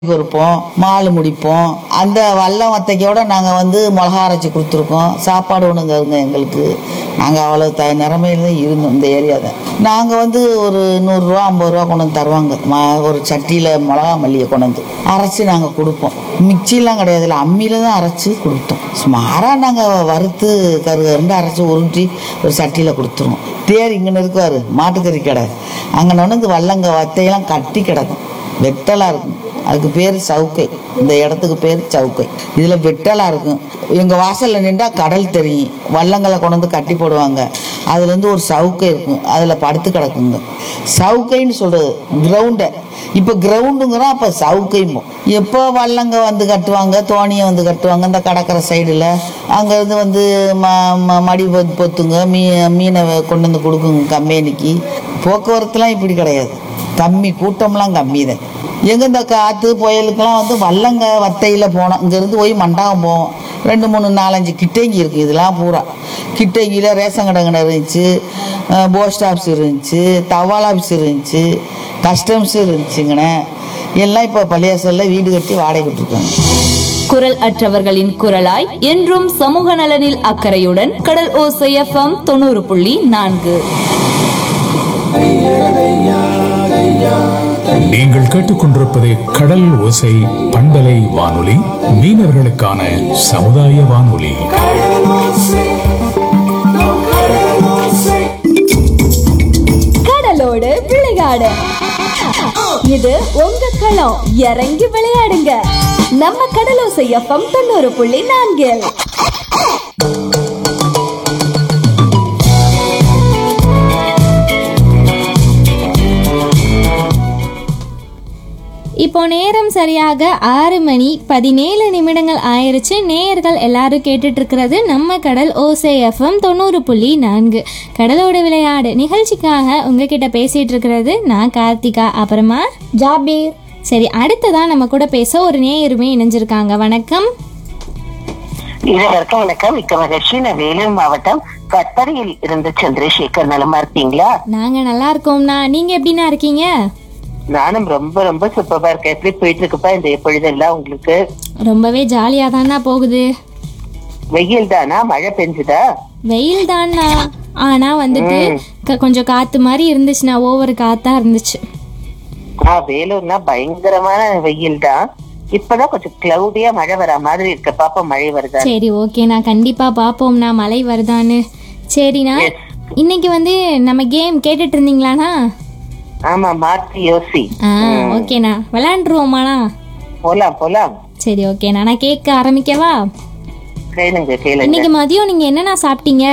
பொறுப்போம் mall முடிப்போம் அந்த வல்லம் வத்தைக்கோட நாங்கள் வந்து மிளகா அரைச்சி கொடுத்துருக்கோம் சாப்பாடு ஒன்றுங்க எங்களுக்கு நாங்கள் அவ்வளோ த நிறமையில தான் இருந்தோம் இந்த ஏரியாவில் நாங்கள் வந்து ஒரு நூறுரூவா ஐம்பது ரூபா கொண்டு வந்து தருவாங்க ம ஒரு சட்டியில் மிளகா மல்லியை கொண்டு வந்து அரைச்சி நாங்கள் கொடுப்போம் மிக்சிலாம் கிடையாது இல்லை அம்மியில் தான் அரைச்சி கொடுத்தோம் சுமாராக நாங்கள் வறுத்து கரு கருண்டு அரைச்சி உருட்டி ஒரு சட்டியில் கொடுத்துருவோம் தேர் இங்கே இருக்காரு மாட்டுக்கறி கடை அங்கே வந்து வல்லங்க வத்தையெல்லாம் கட்டி கிடக்கும் வெட்டலாக இருக்கும் அதுக்கு பேர் சவுக்கை இந்த இடத்துக்கு பேர் சவுக்கை இதில் வெட்டலாக இருக்கும் எங்கள் வாசலில் நின்றா கடல் தெரியும் வள்ளங்களை கொண்டு வந்து கட்டி போடுவாங்க அதுலேருந்து ஒரு சவுக்கை இருக்கும் அதில் படுத்து கிடக்குங்க சவுக்கைன்னு சொல்கிறது கிரவுண்டை இப்போ கிரவுண்டுங்கிறோம் அப்போ சவுக்கைமோ எப்போ வள்ளங்க வந்து கட்டுவாங்க தோணியை வந்து கட்டுவாங்க இந்த கடற்கரை சைடில் அங்கேருந்து வந்து ம ம- மடி பொ- பொத்துங்க மீ மீனை கொண்டு வந்து கொடுக்குங்க கம்பெனிக்கு போக்குவரத்துலாம் இப்படி கிடையாது கம்மி கூட்டம்லாம் கம்மி தான் எங்கே இந்த காற்று புயலுக்கெல்லாம் வந்து வல்லங்க வத்தையில் போனோம் இங்கேருந்து போய் மண்டபம் போவோம் ரெண்டு மூணு நாலஞ்சு கிட்டங்கி இருக்குது இதெல்லாம் பூரா கிட்டங்கியில் ரேஷன் கடை கடை இருந்துச்சு போஸ்ட் ஆஃபீஸ் இருந்துச்சு தபால் ஆஃபீஸ் இருந்துச்சு கஸ்டம்ஸ் இருந்துச்சுங்கண்ணே எல்லாம் இப்போ பள்ளியாசலில் வீடு கட்டி வாடகை விட்டுருக்காங்க குரல் அற்றவர்களின் குரலாய் என்றும் சமூக நலனில் அக்கறையுடன் கடல் ஓசை எஃப்எம் தொண்ணூறு புள்ளி நான்கு நீங்கள் கேட்டுக்கொண்டிருப்பது கடல் ஓசை பண்பலை வானொலி மீனவர்களுக்கான சமுதாய வானொலி கடலோடு விளையாடு இது உங்க களம் இறங்கி விளையாடுங்க நம்ம கடலோசை எஃப்எம் தொண்ணூறு புள்ளி நான்கில் இப்போ நேரம் சரியாக ஆறு மணி பதினேழு நிமிடங்கள் ஆயிருச்சு நேயர்கள் எல்லாரும் கேட்டுட்டு இருக்கிறது நம்ம கடல் ஓசை எஃப்எம் தொண்ணூறு புள்ளி நான்கு கடலோட விளையாடு நிகழ்ச்சிக்காக உங்ககிட்ட பேசிட்டு இருக்கிறது நான் கார்த்திகா அப்புறமா ஜாபீர் சரி அடுத்ததா நம்ம கூட பேச ஒரு நேயருமே இணைஞ்சிருக்காங்க வணக்கம் இதற்கு வணக்கம் மிக்க மகிழ்ச்சி நான் வேலூர் மாவட்டம் கத்தரையில் இருந்து சந்திரசேகர் நலமா இருக்கீங்களா நாங்க நல்லா இருக்கோம்னா நீங்க எப்படிண்ணா இருக்கீங்க நானும் ரொம்ப ரொம்ப சூப்பரா இருக்கேன் எப்படி போயிட்டு இருக்குப்பா இந்த பொழுதெல்லாம் உங்களுக்கு ரொம்பவே ஜாலியா தானா போகுது வெயில் தானா மழை பெஞ்சுதா வெயில் தானா ஆனா வந்துட்டு க- கொஞ்சம் காத்து மாதிரி இருந்துச்சுண்ணா ஓவர் காத்தா இருந்துச்சு ஆ வேலூர்னா பயங்கரமான வெயில் தான் இப்பதான் கொஞ்சம் கிளவுடியா மழை வர மாதிரி இருக்கு பாப்பா மழை வருதா சரி ஓகே நான் கண்டிப்பா பாப்போம்ண்ணா மழை வருதான்னு சரிண்ணா இன்னைக்கு வந்து நம்ம கேம் கேட்டுட்டு இருந்தீங்களாண்ணா ஆமா மாத்தி யோசி ஆ ஓகேண்ணா விளையாண்டுருவோமாண்ணா போலாம் போலாம் சரி ஓகேண்ணா நான் கேட்க ஆரம்பிக்கவா கேளுங்க கேளுங்க இன்னைக்கு மதியம் நீங்க என்னண்ணா சாப்பிட்டீங்க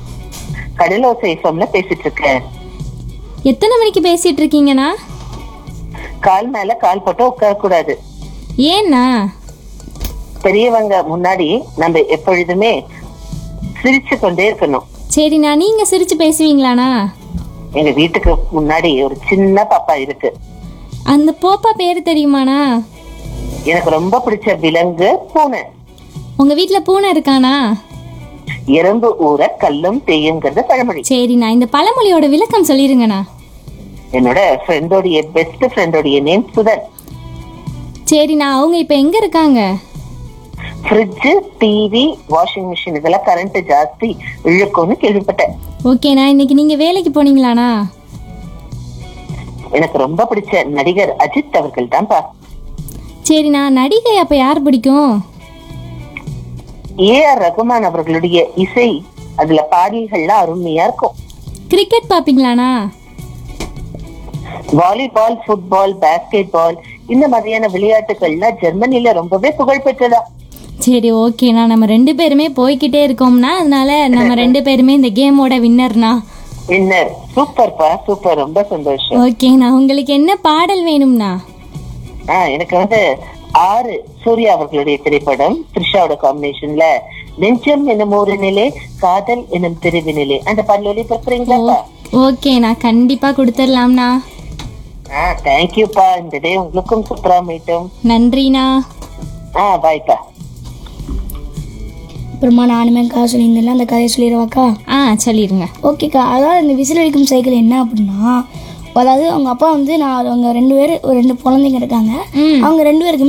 கடலோசை ஃபம்ல பேசிட்டு இருக்கேன் எத்தனை மணிக்கு பேசிட்டு இருக்கீங்கண்ணா கால் மேல கால் போட்டு உட்கார கூடாது ஏண்ணா பெரியவங்க முன்னாடி நம்ம எப்பொழுதுமே சிரிச்சு கொண்டே இருக்கணும் சரிண்ணா நீங்க சிரிச்சு பேசுவீங்களாண்ணா எங்க வீட்டுக்கு முன்னாடி ஒரு சின்ன பாப்பா இருக்கு அந்த போப்பா பேர் தெரியுமாண்ணா எனக்கு ரொம்ப பிடிச்ச விலங்கு பூனை உங்க வீட்ல பூனை இருக்காண்ணா எறும்பு ஊற கல்லும் தேயுங்கிறது பழமொழி சரிண்ணா இந்த பழமொழியோட விளக்கம் சொல்லிருங்கண்ணா என்னோட ஃப்ரெண்டோடைய பெஸ்ட் ஃப்ரெண்டோடைய நேம் சுதன் சரிண்ணா அவங்க இப்ப எங்க இருக்காங்க ஃப்ரிட்ஜ் டிவி வாஷிங் மிஷின் இதெல்லாம் கரண்ட் ஜாஸ்தி இழுக்கும்னு கேள்விப்பட்டேன் ஓகேண்ணா இன்னைக்கு நீங்க வேலைக்கு போனீங்களாண்ணா எனக்கு ரொம்ப பிடிச்ச நடிகர் அஜித் அவர்கள் தான்ப்பா சரிண்ணா நடிகை அப்ப யார் பிடிக்கும் ஏ ஆர் ரகுமான் அவர்களுடைய இசை அதுல பாடல்கள்லாம் அருமையா இருக்கும் கிரிக்கெட் பாப்பீங்களாண்ணா வாலிபால் ஃபுட்பால் பாஸ்கெட் பால் இந்த மாதிரியான விளையாட்டுகள்லாம் ஜெர்மனில ரொம்பவே புகழ் பெற்றதா சரி ஓகேண்ணா நம்ம ரெண்டு பேருமே போய்க்கிட்டே இருக்கோம்னா அதனால நம்ம ரெண்டு பேருமே இந்த கேமோட வின்னர்ண்ணா வின்னர் சூப்பர்ப்பா சூப்பர் ரொம்ப சந்தோஷம் ஓகேண்ணா உங்களுக்கு என்ன பாடல் வேணும்ண்ணா ஆஹ் எனக்கு வந்து ஆறு சூர்யா அவர்களுடைய திரைப்படம் த்ரிஷாவோட காம்பினேஷன்ல நெஞ்சம் என்னும் ஒரு நிலை காதல் என்னும் திருவினிலே அந்த பாடல் ஒளிபரப்புறீங்களா ஓகேண்ணா கண்டிப்பா கொடுத்துடலாம்ண்ணா ஆஹ் தேங்க்யூப்பா இந்த டே உங்களுக்கும் சூப்பரா மீட்டும் நன்றிண்ணா ஆஹ் பாய்ப்பா அப்புறமா நானுமே அக்கா சொல்லியிருந்தேன்ல அந்த கதையை சொல்லிடுவாக்கா ஆ சொல்லிடுங்க ஓகேக்கா அதாவது இந்த விசில் அடிக்கும் சைக்கிள் என்ன அப்படின்னா அதாவது அவங்க அப்பா வந்து நான் அவங்க ரெண்டு பேர் ஒரு ரெண்டு குழந்தைங்க இருக்காங்க அவங்க ரெண்டு பேருக்கு